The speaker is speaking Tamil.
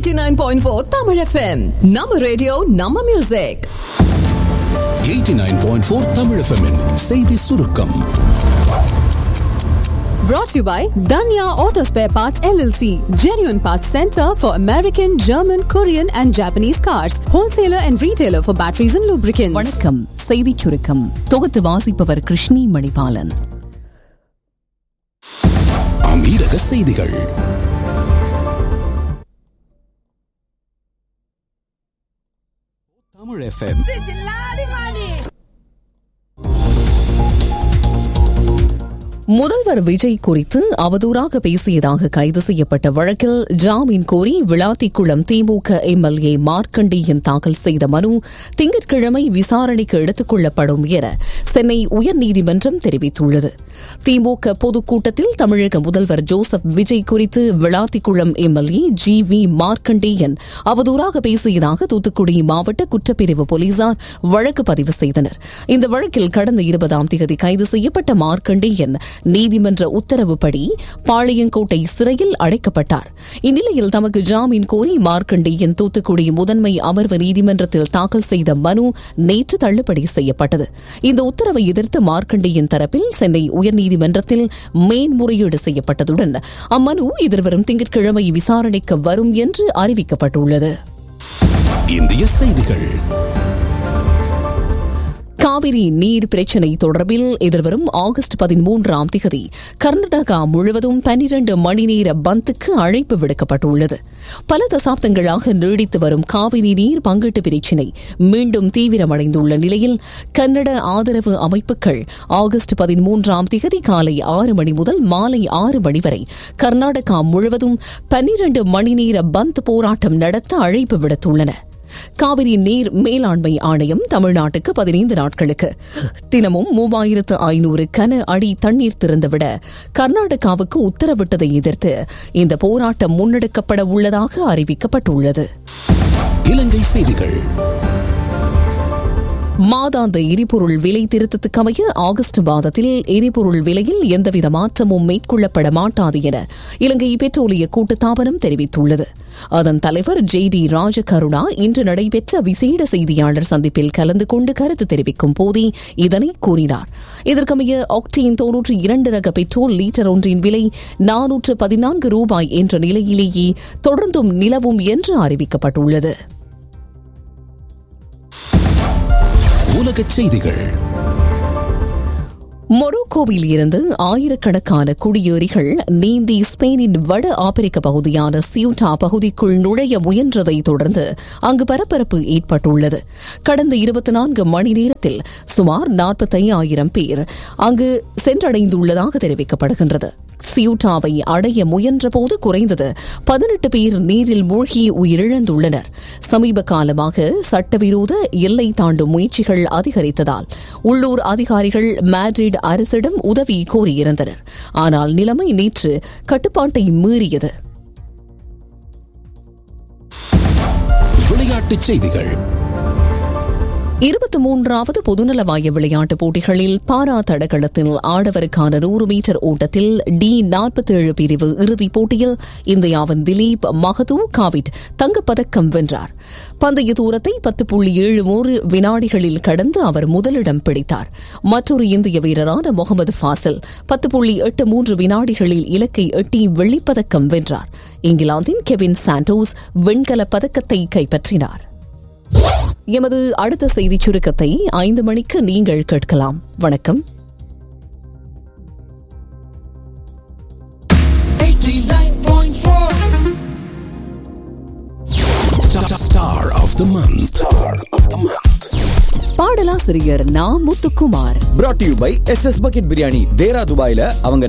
89.4 Tamil FM. நம்ம ரேடியோ நம்ம மியூசிக் 89.4 தமிழ் FM -இன் செய்தி சுருக்கம் brought to you by Danya Auto Spare Parts LLC, genuine parts center for American, German, Korean and Japanese cars, wholesaler and retailer for batteries and lubricants. வணக்கம் செய்திச் சுருக்கம் தொகுத்து வாசிப்பவர் கிருஷ்ணி மணிபாலன் அமீரக செய்திகள் தமிழ் FM முதல்வர் விஜய் குறித்து அவதூறாக பேசியதாக கைது செய்யப்பட்ட வழக்கில் ஜாமீன் கோரி விளாத்திக்குளம் திமுக எம்எல்ஏ மார்க்கண்டியன் தாக்கல் செய்த மனு திங்கட்கிழமை விசாரணைக்கு எடுத்துக் கொள்ளப்படும் என சென்னை உயர்நீதிமன்றம் தெரிவித்துள்ளது திமுக பொதுக்கூட்டத்தில் தமிழக முதல்வர் ஜோசப் விஜய் குறித்து Vilathikulam MLA G V Markandeyan அவதூறாக பேசியதாக தூத்துக்குடி மாவட்ட குற்றப்பிரிவு போலீசார் வழக்கு பதிவு செய்தனர் இந்த வழக்கில் கடந்த இருபதாம் தேதி கைது செய்யப்பட்ட மார்க்கண்டேயன் நீதிமன்ற உத்தரவுப்படி பாளையங்கோட்டை சிறையில் அடைக்கப்பட்டார் இந்நிலையில் தமக்கு ஜாமீன் கோரி மார்க்கண்டேயன் தூத்துக்குடி முதன்மை அமர்வு நீதிமன்றத்தில் தாக்கல் செய்த மனு நேற்று தள்ளுபடி செய்யப்பட்டது இந்த உத்தரவை எதிர்த்து மார்க்கண்டேயன் தரப்பில் சென்னை உயர்நீதிமன்றத்தில் மேன்முறையீடு செய்யப்பட்டதுடன் அம்மனு எதிர்வரும் திங்கட்கிழமை விசாரணைக்கு வரும் என்று அறிவிக்கப்பட்டுள்ளது இந்திய செய்திகள் காவிரி நீர் பிரச்சினை தொடர்பில் எதிர்வரும் ஆகஸ்ட் பதிமூன்றாம் திகதி கர்நாடகா முழுவதும் பனிரண்டு மணி நேர பந்துக்கு அழைப்பு விடுக்கப்பட்டுள்ளது பல தசாப்தங்களாக நீடித்து வரும் காவிரி நீர் பங்கீட்டு பிரச்சினை மீண்டும் தீவிரமடைந்துள்ள நிலையில் கன்னட ஆதரவு அமைப்புகள் ஆகஸ்ட் பதிமூன்றாம் திகதி காலை ஆறு மணி முதல் மாலை ஆறு மணி வரை கர்நாடகா முழுவதும் பனிரண்டு மணி நேர பந்த் போராட்டம் நடத்த அழைப்பு விடுத்துள்ளன காவிரி நீர் மேலாண்மை ஆணையம் தமிழ்நாட்டுக்கு பதினைந்து நாட்களுக்கு தினமும் மூவாயிரத்து ஐநூறு கன அடி தண்ணீர் திறந்துவிட கர்நாடகாவுக்கு உத்தரவிட்டதை எதிர்த்து இந்த போராட்டம் முன்னெடுக்கப்பட உள்ளதாக அறிவிக்கப்பட்டுள்ளது இலங்கை செய்திகள் மாதாந்த எரிபொருள் விலை திருத்தத்துக்கமைய ஆகஸ்ட் மாதத்தில் எரிபொருள் விலையில் எந்தவித மாற்றமும் மேற்கொள்ளப்பட மாட்டாது என இலங்கை பெட்ரோலிய கூட்டுத்தாபனம் தெரிவித்துள்ளது அதன் தலைவர் ஜே டி ராஜகருணா இன்று நடைபெற்ற விசேட செய்தியாளர் சந்திப்பில் கலந்து கொண்டு கருத்து தெரிவிக்கும் போதே இதனை கூறினார் இதற்கமைய ஆக்டீன் தொன்னூற்றி இரண்டு ரக பெட்ரோல் லீட்டர் ஒன்றின் விலை நானூற்று பதினான்கு ரூபாய் என்ற நிலையிலேயே தொடர்ந்தும் நிலவும் என்று அறிவிக்கப்பட்டுள்ளது உலகச் செய்திகள் மொரோக்கோவில் இருந்து ஆயிரக்கணக்கான குடியேறிகள் நீந்தி ஸ்பெயினின் வட ஆப்பிரிக்க பகுதியான சியூட்டா பகுதிக்குள் நுழைய முயன்றதை தொடர்ந்து அங்கு பரபரப்பு ஏற்பட்டுள்ளது கடந்த இருபத்தி நான்கு மணி நேரத்தில் சுமார் நாற்பத்தையாயிரம் பேர் அங்கு சென்றடைந்துள்ளதாக தெரிவிக்கப்படுகின்றது சியூட்டாவை அடைய முயன்றபோது குறைந்தது பதினெட்டு பேர் நீரில் மூழ்கி உயிரிழந்துள்ளனர் சமீப காலமாக சட்டவிரோத எல்லை தாண்டும் முயற்சிகள் அதிகரித்ததால் உள்ளூர் அதிகாரிகள் மேட்ரிட் அரசிடம் உதவி கோரியிருந்தனர் ஆனால் நிலைமை நேற்று கட்டுப்பாட்டை மீறியது விளையாட்டுச் செய்திகள் இருபத்தி மூன்றாவது பொதுநலவாய விளையாட்டுப் போட்டிகளில் பாரா தடகளத்தில் ஆடவருக்கான நூறு மீட்டர் ஓட்டத்தில் டி நாற்பத்தேழு பிரிவு இறுதிப் போட்டியில் இந்தியாவின் திலீப் மகதூ காவிட் தங்கப்பதக்கம் வென்றார் பந்தய தூரத்தை பத்து புள்ளி ஏழு மூன்று வினாடிகளில் கடந்து அவர் முதலிடம் பிடித்தார் மற்றொரு இந்திய வீரரான முகமது ஃபாசில் பத்து புள்ளி எட்டு மூன்று வினாடிகளில் இலக்கை எட்டி வெள்ளிப்பதக்கம் வென்றார் இங்கிலாந்தின் கெவின் சாண்டோஸ் வெண்கலப் பதக்கத்தை கைப்பற்றினார் எமது அடுத்த செய்திச் சுருக்கத்தை ஐந்து மணிக்கு நீங்கள் கேட்கலாம் வணக்கம் Star of the month. Star of the month. பாடலாசிரியர் Na Muthukumar brought to you by S S bucket biryani Deira துபாயில அவங்க